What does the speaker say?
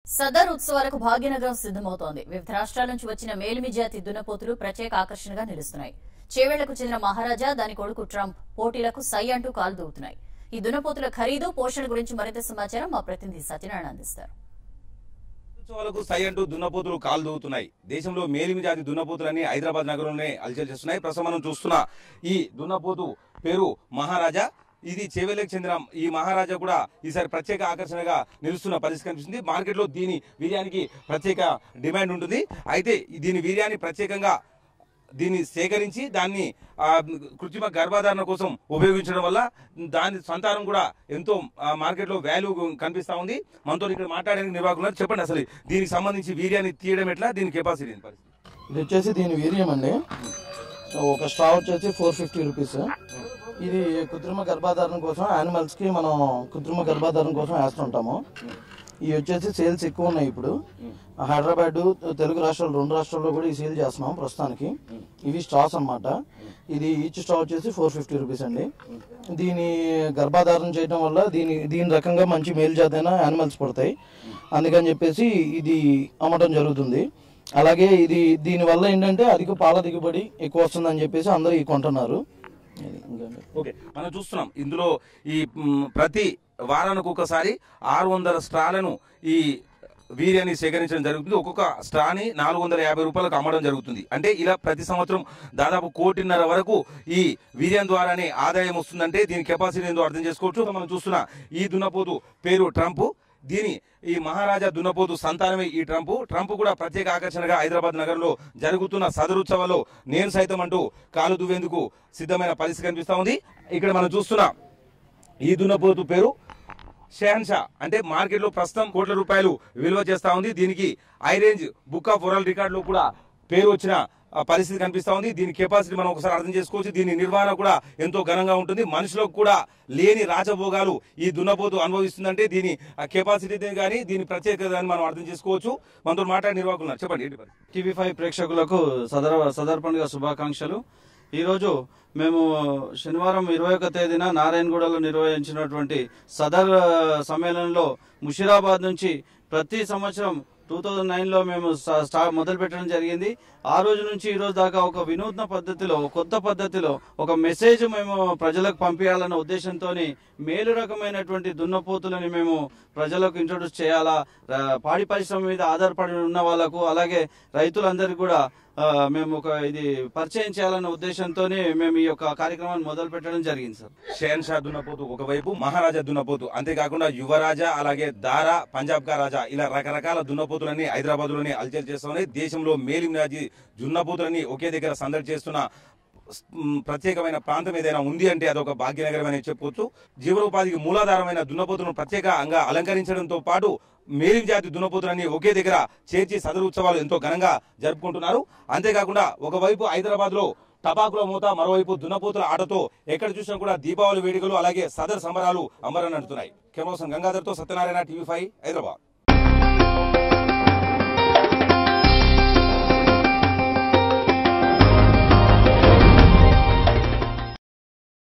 సదర్ ఉత్సవాలకు భాగ్యనగరం సిద్దమవుతోంది వివిధ రాష్ట్రాల నుంచి వచ్చిన మేలిమి జాతి దున్నపోతులు ప్రత్యేక ఆకర్షణగా నిలుస్తున్నాయి చేవేళ్లకు చెందిన మహారాజా దాని కొడుకు ట్రంప్ పోటీలకు సై అంటూ కాలు దూవుతున్నాయి ఈ దున్నపోతుల ఖరీదు పోషణ గురించి మరింత సమాచారం మా ప్రతినిధి సత్యనారాయణ అందిస్తారు ఉత్సవాలకు సై అంటూ దున్నపోతులు కాలు దూవుతున్నాయి దేశంలో మేలిమి జాతి దున్నపోతులన్నీ హైదరాబాద్ నగరంలోనే అలచల్ చేస్తున్నాయి ప్రస్తుతం మనం చూస్తున్న ఈ దున్నపోతు పేరు మహారాజా ఇది చేవేలకు చెందిన ఈ మహారాజా కూడా ఈసారి ప్రత్యేక ఆకర్షణగా నిలుస్తున్న పరిస్థితి కనిపిస్తుంది మార్కెట్లో దీని వీర్యానికి ప్రత్యేక డిమాండ్ ఉంటుంది అయితే దీని వీర్యాన్ని ప్రత్యేకంగా దీన్ని సేకరించి దాన్ని ఆ, కృత్రిమ గర్భధారణ కోసం ఉపయోగించడం వల్ల దాని సంతానం కూడా ఎంతో ఆ, మార్కెట్లో వాల్యూ కనిపిస్తా ఉంది మనతో ఇక్కడ మాట్లాడడానికి నిర్వాహకులు ఉన్నారు. చెప్పండి అసలు దీనికి సంబంధించి వీర్యాన్ని తీయడం ఎట్లా దీని కెపాసిటీ ఏంటి పరిస్థితి ఇది వచ్చేసి దీని వీర్యం అండి ఒక స్ట్రా వచ్చేసి ఫోర్ ఫిఫ్టీ రూపీస్ ఇది కృత్రిమ గర్భాధారణ కోసం యానిమల్స్ కి మనం కృత్రిమ గర్భాధారణ కోసం వేస్తుంటాము ఇవి వచ్చేసి సేల్స్ ఎక్కువ ఉన్నాయి ఇప్పుడు హైదరాబాద్ తెలుగు రాష్ట్రాలు రెండు రాష్ట్రాల్లో కూడా ఈ సేల్ చేస్తున్నాం ప్రస్తుతానికి ఇవి స్ట్రాస్ అన్నమాట ఇది ఈచ్ స్ట్రా వచ్చేసి ఫోర్ ఫిఫ్టీ రూపీస్ అండి దీని గర్భాధారణ చేయడం వల్ల దీని దీని రకంగా మంచి మేలు జాతైన యానిమల్స్ పడతాయి అందుకని చెప్పేసి ఇది అమ్మటం జరుగుతుంది అలాగే ఇది దీని వల్ల ఏంటంటే అధిక పాల దిగుబడి ఎక్కువ వస్తుందని చెప్పేసి అందరూ ఈ కొంటున్నారు ఇది ఇంకేంటి? ఓకే మనం చూస్తున్నాం ఇందులో ఈ మ్, ప్రతి వారానికి ఒకసారి ఆరు వందల స్ట్రాలను ఈ వీర్యాన్ని సేకరించడం జరుగుతుంది ఒక్కొక్క స్ట్రాని నాలుగు వందల యాభై రూపాయలకు అమ్మడం జరుగుతుంది అంటే ఇలా ప్రతి సంవత్సరం దాదాపు కోటిన్నర వరకు ఈ వీర్యం ద్వారానే ఆదాయం వస్తుందంటే దీని కెపాసిటీ ఏందో అర్థం చేసుకోవచ్చు మనం చూస్తున్న ఈ దున్నపోతు పేరు ట్రంప్ దీని ఈ మహారాజా దున్నపోతు సంతానమే ఈ ట్రంప్ ట్రంప్ కూడా ప్రత్యేక ఆకర్షణగా హైదరాబాద్ నగరంలో జరుగుతున్న సదరుత్సవాల్లో నేను సైతం అంటూ కాలు దువ్వేందుకు సిద్ధమైన పరిస్థితి కనిపిస్తా ఉంది ఇక్కడ మనం చూస్తున్న ఈ దున్నపోతు పేరు షెహన్షా అంటే మార్కెట్లో ప్రస్తుతం కోట్ల రూపాయలు విలువ చేస్తా ఉంది దీనికి orange book of world record లో కూడా పేరు వచ్చిన ఆ, పరిస్థితి కనిపిస్తా ఉంది దీని కెపాసిటీ మనం ఒకసారి అర్థం చేసుకోవచ్చు దీని నిర్వహణ కూడా ఎంతో ఘనంగా ఉంటుంది మనుషులకు కూడా లేని రాజభోగాలు ఈ దున్నపోతు అనుభవిస్తుందంటే దీని కెపాసిటీ కానీ దీని ప్రత్యేకత అని మనం అర్థం చేసుకోవచ్చు మనతో మాట్లాడి నిర్వాహకులు ఉన్నారు. చెప్పండి ఏంటి పరిస్థితి? టీవీ ఫైవ్ ప్రేక్షకులకు సదర సదర్ పండుగ శుభాకాంక్షలు ఈరోజు మేము శనివారం ఇరవై ఒక తేదీన నారాయణగూడలో నిర్వహించినటువంటి సదర్ ఆ, సమ్మేళనంలో ముషిరాబాద్ నుంచి ప్రతి సంవత్సరం టూ థౌజండ్ నైన్లో మేము స- స్టా- మొదలు పెట్టడం జరిగింది ఆ రోజు నుంచి ఈ రోజు దాకా ఒక వినూత్న పద్ధతిలో కొత్త పద్ధతిలో ఒక మెసేజ్ మేము ప్రజలకు పంపించాలన్న ఉద్దేశంతో మేలు రకమైనటువంటి దున్నపోతులని మేము ప్రజలకు ఇంట్రొడ్యూస్ చేయాలా ఆ, పాడి పరిశ్రమ మీద ఆధారపడి ఉన్న వాళ్ళకు అలాగే రైతులందరికీ కూడా ఆ, మేము ఒక ఇది పరిచయం చేయాలన్న ఉద్దేశంతోనే మేము ఈ యొక్క కార్యక్రమాన్ని మొదలు పెట్టడం జరిగింది సార్ షెహన్షా దున్నపోతు ఒకవైపు మహారాజా దున్నపోతు అంతేకాకుండా యువరాజా అలాగే దారా పంజాబ్ కా రాజా ఇలా రకరకాల దున్నపోతులన్నీ హైదరాబాద్ లోనే అల్చల్ చేస్తున్నాయి దేశంలో మేలిమిరాజీ దున్నపోతులన్నీ ఒకే దగ్గర సందడి చేస్తున్న మ్, ప్రత్యేకమైన ప్రాంతం ఏదైనా ఉంది అంటే అదొక భాగ్యనగరం అని చెప్పుకోవచ్చు జీవనోపాధికి మూలాధారమైన దున్నపోతులను ప్రత్యేకంగా అలంకరించడంతో పాటు మేలిం జాతి దున్నపోతులన్నీ ఒకే దగ్గర చేర్చి సదరు ఉత్సవాలు ఎంతో ఘనంగా జరుపుకుంటున్నారు అంతేకాకుండా ఒకవైపు హైదరాబాద్ లో టపాకుల మూత మరోవైపు దున్నపోతుల ఆటతో ఎక్కడ చూసినా కూడా దీపావళి వేడుకలు అలాగే సదర్ సంబరాలు అంబరనంటున్నాయి కెమెరా గంగాధర్తో సత్యనారాయణ టీవీ ఫైవ్ హైదరాబాద్